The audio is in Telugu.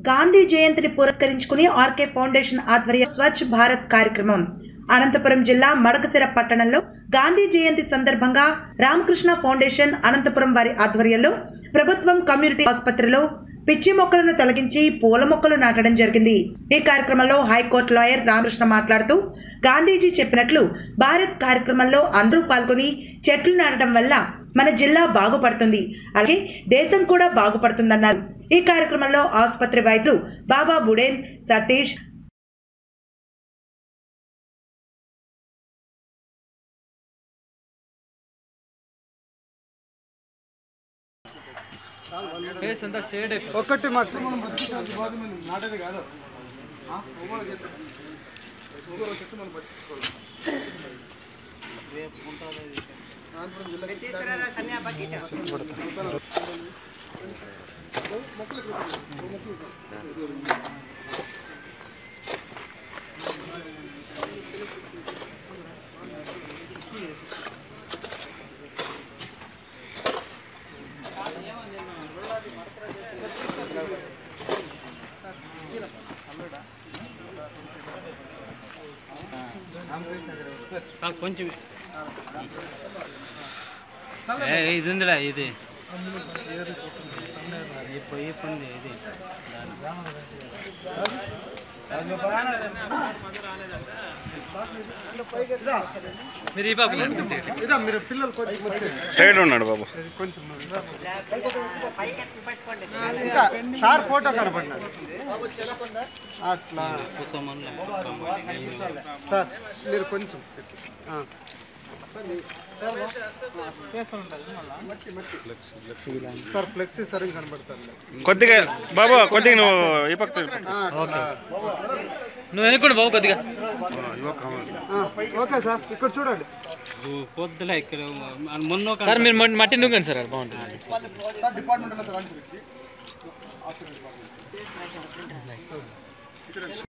గాంధీ జయంతిని పురస్కరించుకుని ఆర్కే ఫౌండేషన్ ఆధ్వర్య స్వచ్ఛ భారత్ కార్యక్రమం అనంతపురం జిల్లా మడకసిర పట్టణంలో గాంధీ జయంతి సందర్భంగా రామకృష్ణ ఫౌండేషన్ అనంతపురం వారి ఆధ్వర్యంలో ప్రభుత్వం కమ్యూనిటీ ఆసుపత్రిలో పిచ్చి మొక్కలను తొలగించి పూల మొక్కలు నాటడం జరిగింది ఈ కార్యక్రమంలో హైకోర్టు లాయర్ రామకృష్ణ మాట్లాడుతూ గాంధీజీ చెప్పినట్లు భారత్ కార్యక్రమంలో అందరూ పాల్గొని చెట్లు నాటడం వల్ల మన జిల్లా బాగుపడుతుంది అలాగే దేశం కూడా బాగుపడుతుందన్నారు ఈ కార్యక్రమంలో ఆసుపత్రి వైద్యులు బాబా బుడేన్ సతీష్ ఫేస్ అంతా షేడ్ అయిపోయింది ఒక్కటి మాకు కొంచెం ఏ, ఇది ఉందిలే ఇది ఇప్పుడు ఈ పంది ఇది మీరు ఈ పక్కన ఇదా మీరు పిల్లలు కొంచెం వచ్చేయండి. సైడ్ ఉన్నాడు బాబు కొంచెం ఇంకా సార్ ఫోటో కనపడినది అట్లా సార్ మీరు కొంచెం ఆ. సార్ ఫ్లెక్సీ సరిగ్గా కనబడుతుంది కొద్దిగా బాబు కొద్దిగా నువ్వు ఈ పక్క తిరుగు. ఆ, అట్లా. నువ్వు వెనుకోండి బాబు కొద్దిగా ఆ, ఓకే సార్ ఇక్కడ చూడండి పొద్దులే ఇక్కడ మొన్న సార్ మీరు మట్టి నూకండి సార్ అది బాగుంటుంది సార్ డిపార్ట్మెంట్